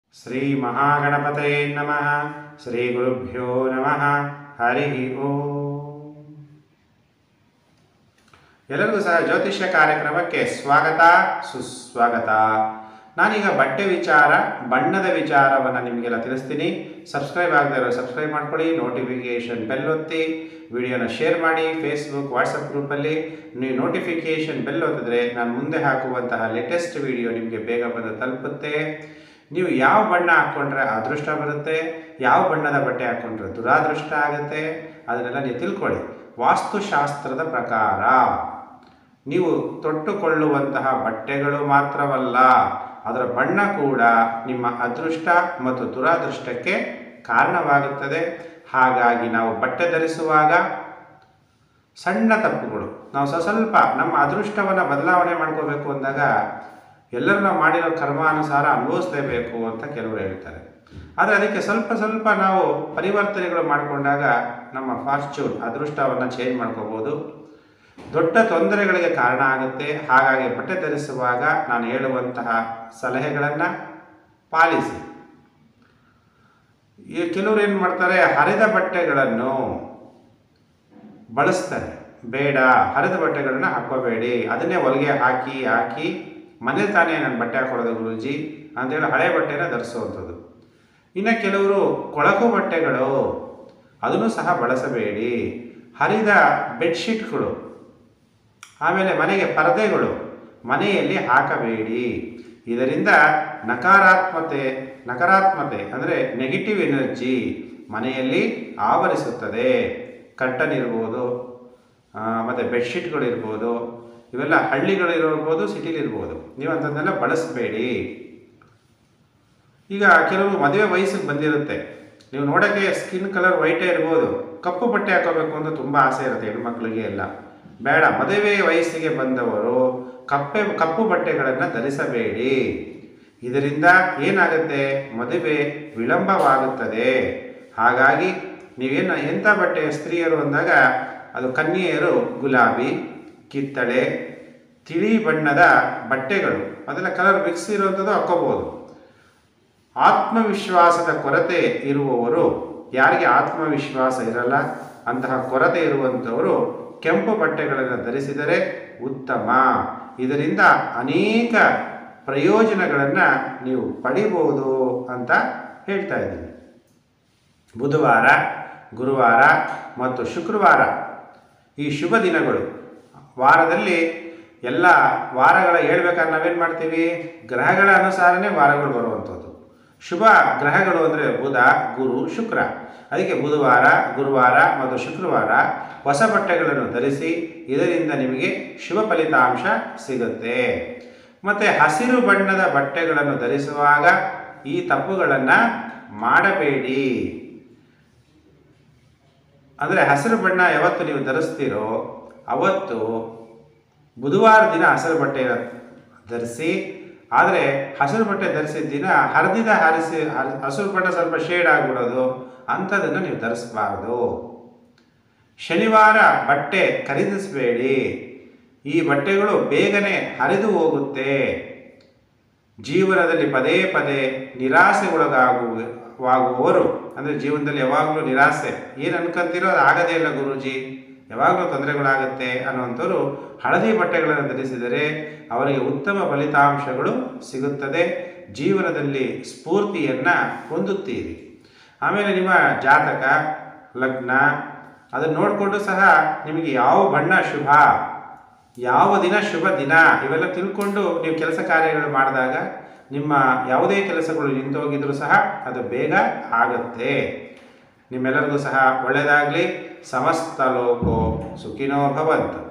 ಶ್ರೀ ಮಹಾಗಣಪತಯೇ ನಮಃ ಶ್ರೀ ಗುರುಭ್ಯೋ ನಮಃ ಹರಿ ಓಂ ಎಲ್ಲರಿಗೂ ಸಹ ಜ್ಯೋತಿಷ್ಯ ಕಾರ್ಯಕ್ರಮಕ್ಕೆ ಸ್ವಾಗತ ಸುಸ್ವಾಗತ ನಾನೀಗ ಬಟ್ಟೆ ವಿಚಾರ ಬಣ್ಣದ ವಿಚಾರವನ್ನು ನಿಮಗೆಲ್ಲ ತಿಳಿಸ್ತೀನಿ ಸಬ್ಸ್ಕ್ರೈಬ್ ಆಗದೆ ಇರೋ ಸಬ್ಸ್ಕ್ರೈಬ್ ಮಾಡ್ಕೊಳ್ಳಿ ನೋಟಿಫಿಕೇಷನ್ ಬೆಲ್ ಒತ್ತಿ ವಿಡಿಯೋನ ಶೇರ್ ಮಾಡಿ ಫೇಸ್ಬುಕ್ ವಾಟ್ಸಪ್ ಗ್ರೂಪಲ್ಲಿ ನೀವು ನೋಟಿಫಿಕೇಷನ್ ಬೆಲ್ ಒತ್ತಿದ್ರೆ ನಾನು ಮುಂದೆ ಹಾಕುವಂತಹ ಲೇಟೆಸ್ಟ್ ವಿಡಿಯೋ ನಿಮಗೆ ಬೇಗ ಬಂದು ತಲುಪುತ್ತೆ ನೀವು ಯಾವ ಬಣ್ಣ ಹಾಕ್ಕೊಂಡ್ರೆ ಅದೃಷ್ಟ ಬರುತ್ತೆ ಯಾವ ಬಣ್ಣದ ಬಟ್ಟೆ ಹಾಕ್ಕೊಂಡ್ರೆ ದುರಾದೃಷ್ಟ ಆಗುತ್ತೆ ಅದನ್ನೆಲ್ಲ ನೀವು ತಿಳ್ಕೊಳ್ಳಿ ವಾಸ್ತುಶಾಸ್ತ್ರದ ಪ್ರಕಾರ ನೀವು ತೊಟ್ಟುಕೊಳ್ಳುವಂತಹ ಬಟ್ಟೆಗಳು ಮಾತ್ರವಲ್ಲ ಅದರ ಬಣ್ಣ ಕೂಡ ನಿಮ್ಮ ಅದೃಷ್ಟ ಮತ್ತು ದುರಾದೃಷ್ಟಕ್ಕೆ ಕಾರಣವಾಗುತ್ತದೆ ಹಾಗಾಗಿ ನಾವು ಬಟ್ಟೆ ಧರಿಸುವಾಗ ಸಣ್ಣ ತಪ್ಪುಗಳು ನಾವು ಸ್ವ ಸ್ವಲ್ಪ ನಮ್ಮ ಅದೃಷ್ಟವನ್ನು ಬದಲಾವಣೆ ಮಾಡ್ಕೋಬೇಕು ಅಂದಾಗ ಎಲ್ಲರೂ ನಾವು ಮಾಡಿರೋ ಕರ್ಮಾನುಸಾರ ಅನುಭವಿಸಲೇಬೇಕು ಅಂತ ಕೆಲವರು ಹೇಳ್ತಾರೆ ಆದರೆ ಅದಕ್ಕೆ ಸ್ವಲ್ಪ ಸ್ವಲ್ಪ ನಾವು ಪರಿವರ್ತನೆಗಳು ಮಾಡಿಕೊಂಡಾಗ ನಮ್ಮ ಫಾರ್ಚೂನ್ ಅದೃಷ್ಟವನ್ನು ಚೇಂಜ್ ಮಾಡ್ಕೋಬೋದು ದೊಡ್ಡ ತೊಂದರೆಗಳಿಗೆ ಕಾರಣ ಆಗುತ್ತೆ ಹಾಗಾಗಿ ಬಟ್ಟೆ ಧರಿಸುವಾಗ ನಾನು ಹೇಳುವಂತಹ ಸಲಹೆಗಳನ್ನು ಪಾಲಿಸಿ ಈ ಕೆಲವರು ಏನು ಮಾಡ್ತಾರೆ ಹರಿದ ಬಟ್ಟೆಗಳನ್ನು ಬಳಸ್ತಾರೆ ಬೇಡ ಹರಿದ ಬಟ್ಟೆಗಳನ್ನ ಹಾಕೋಬೇಡಿ ಅದನ್ನೇ ಹೊಲಿಗೆ ಹಾಕಿ ಹಾಕಿ ಮನೇಲಿ ತಾನೇ ನಾನು ಬಟ್ಟೆ ಹಾಕೊಳ್ಳೋದು ಗುರುಜಿ ಅಂತೇಳಿ ಹಳೆ ಬಟ್ಟೆನ ಧರಿಸುವಂಥದ್ದು ಇನ್ನು ಕೆಲವರು ಕೊಳಕು ಬಟ್ಟೆಗಳು ಅದನ್ನು ಸಹ ಬಳಸಬೇಡಿ ಹರಿದ ಬೆಡ್ಶೀಟ್ಗಳು ಆಮೇಲೆ ಮನೆಗೆ ಪರದೆಗಳು ಮನೆಯಲ್ಲಿ ಹಾಕಬೇಡಿ ಇದರಿಂದ ನಕಾರಾತ್ಮತೆ ನಕಾರಾತ್ಮತೆ ಅಂದರೆ ನೆಗೆಟಿವ್ ಎನರ್ಜಿ ಮನೆಯಲ್ಲಿ ಆವರಿಸುತ್ತದೆ ಕಟ್ಟನ್ ಇರ್ಬೋದು ಮತ್ತು ಬೆಡ್ಶೀಟ್ಗಳು ಇರ್ಬೋದು ಇವೆಲ್ಲ ಹಳ್ಳಿಗಳಿರ್ಬೋದು ಸಿಟಿಲಿರ್ಬೋದು ನೀವು ಅಂಥದ್ದನ್ನೆಲ್ಲ ಬಳಸಬೇಡಿ ಈಗ ಕೆಲವು ಮದುವೆ ವಯಸ್ಸಿಗೆ ಬಂದಿರುತ್ತೆ ನೀವು ನೋಡೋಕ್ಕೆ ಸ್ಕಿನ್ ಕಲರ್ ವೈಟೇ ಇರ್ಬೋದು ಕಪ್ಪು ಬಟ್ಟೆ ಹಾಕೋಬೇಕು ಅಂತ ತುಂಬ ಆಸೆ ಇರುತ್ತೆ ಹೆಣ್ಮಕ್ಳಿಗೆ ಎಲ್ಲ ಬೇಡ ಮದುವೆ ವಯಸ್ಸಿಗೆ ಬಂದವರು ಕಪ್ಪೆ ಕಪ್ಪು ಬಟ್ಟೆಗಳನ್ನು ಧರಿಸಬೇಡಿ ಇದರಿಂದ ಏನಾಗುತ್ತೆ ಮದುವೆ ವಿಳಂಬವಾಗುತ್ತದೆ ಹಾಗಾಗಿ ನೀವೇನು ಎಂಥ ಬಟ್ಟೆ ಸ್ತ್ರೀಯರು ಅಂದಾಗ ಅದು ಕನ್ಯೆಯರು ಗುಲಾಬಿ ಕಿತ್ತಳೆ ತಿಳಿ ಬಣ್ಣದ ಬಟ್ಟೆಗಳು ಅದೆಲ್ಲ ಕಲರ್ ಮಿಕ್ಸ್ ಇರುವಂಥದ್ದು ಹಾಕ್ಕೋಬೋದು ಆತ್ಮವಿಶ್ವಾಸದ ಕೊರತೆ ಇರುವವರು ಯಾರಿಗೆ ಆತ್ಮವಿಶ್ವಾಸ ಇರಲ್ಲ ಅಂತಹ ಕೊರತೆ ಇರುವಂಥವರು ಕೆಂಪು ಬಟ್ಟೆಗಳನ್ನು ಧರಿಸಿದರೆ ಉತ್ತಮ ಇದರಿಂದ ಅನೇಕ ಪ್ರಯೋಜನಗಳನ್ನು ನೀವು ಪಡಿಬೋದು ಅಂತ ಹೇಳ್ತಾ ಇದ್ದೀನಿ ಬುಧವಾರ ಗುರುವಾರ ಮತ್ತು ಶುಕ್ರವಾರ ಈ ಶುಭ ದಿನಗಳು ವಾರದಲ್ಲಿ ಎಲ್ಲ ವಾರಗಳ ಹೇಳ್ಬೇಕಾದ್ರೆ ನಾವೇನು ಮಾಡ್ತೀವಿ ಗ್ರಹಗಳ ಅನುಸಾರನೇ ವಾರಗಳು ಬರುವಂಥದ್ದು ಶುಭ ಗ್ರಹಗಳು ಅಂದರೆ ಬುಧ ಗುರು ಶುಕ್ರ ಅದಕ್ಕೆ ಬುಧವಾರ ಗುರುವಾರ ಮತ್ತು ಶುಕ್ರವಾರ ಹೊಸ ಬಟ್ಟೆಗಳನ್ನು ಧರಿಸಿ ಇದರಿಂದ ನಿಮಗೆ ಶುಭ ಫಲಿತಾಂಶ ಸಿಗುತ್ತೆ ಮತ್ತು ಹಸಿರು ಬಣ್ಣದ ಬಟ್ಟೆಗಳನ್ನು ಧರಿಸುವಾಗ ಈ ತಪ್ಪುಗಳನ್ನು ಮಾಡಬೇಡಿ ಅಂದರೆ ಹಸಿರು ಬಣ್ಣ ಯಾವತ್ತು ನೀವು ಧರಿಸ್ತೀರೋ ಅವತ್ತು ಬುಧವಾರ ದಿನ ಹಸಿರು ಬಟ್ಟೆ ಧರಿಸಿ ಆದರೆ ಹಸಿರು ಬಟ್ಟೆ ಧರಿಸಿದ ದಿನ ಹರಿದಿದ ಹರಿಸಿ ಹಸಿರು ಬಣ್ಣ ಸ್ವಲ್ಪ ಶೇಡ್ ಆಗಿಬಿಡೋದು ಅಂಥದ್ದನ್ನು ನೀವು ಧರಿಸಬಾರ್ದು ಶನಿವಾರ ಬಟ್ಟೆ ಖರೀದಿಸಬೇಡಿ ಈ ಬಟ್ಟೆಗಳು ಬೇಗನೆ ಹರಿದು ಹೋಗುತ್ತೆ ಜೀವನದಲ್ಲಿ ಪದೇ ಪದೇ ನಿರಾಸೆಗೊಳಗಾಗುವಾಗುವವರು ಅಂದರೆ ಜೀವನದಲ್ಲಿ ಯಾವಾಗಲೂ ನಿರಾಸೆ ಏನು ಅನ್ಕೊಂತೀರೋ ಅದು ಆಗದೇ ಇಲ್ಲ ಗುರೂಜಿ ಯಾವಾಗಲೂ ತೊಂದರೆಗಳಾಗುತ್ತೆ ಅನ್ನುವಂಥವ್ರು ಹಳದಿ ಬಟ್ಟೆಗಳನ್ನು ಧರಿಸಿದರೆ ಅವರಿಗೆ ಉತ್ತಮ ಫಲಿತಾಂಶಗಳು ಸಿಗುತ್ತದೆ ಜೀವನದಲ್ಲಿ ಸ್ಫೂರ್ತಿಯನ್ನು ಹೊಂದುತ್ತೀರಿ ಆಮೇಲೆ ನಿಮ್ಮ ಜಾತಕ ಲಗ್ನ ಅದನ್ನು ನೋಡಿಕೊಂಡು ಸಹ ನಿಮಗೆ ಯಾವ ಬಣ್ಣ ಶುಭ ಯಾವ ದಿನ ಶುಭ ದಿನ ಇವೆಲ್ಲ ತಿಳ್ಕೊಂಡು ನೀವು ಕೆಲಸ ಕಾರ್ಯಗಳು ಮಾಡಿದಾಗ ನಿಮ್ಮ ಯಾವುದೇ ಕೆಲಸಗಳು ನಿಂತೋಗಿದ್ರೂ ಸಹ ಅದು ಬೇಗ ಆಗುತ್ತೆ ನಿಮ್ಮೆಲ್ಲರಿಗೂ ಸಹ ಒಳ್ಳೆಯದಾಗಲಿ ಸಮಸ್ತ ಲೋಕೋ ಸುಖಿನೋ ಭವಂತು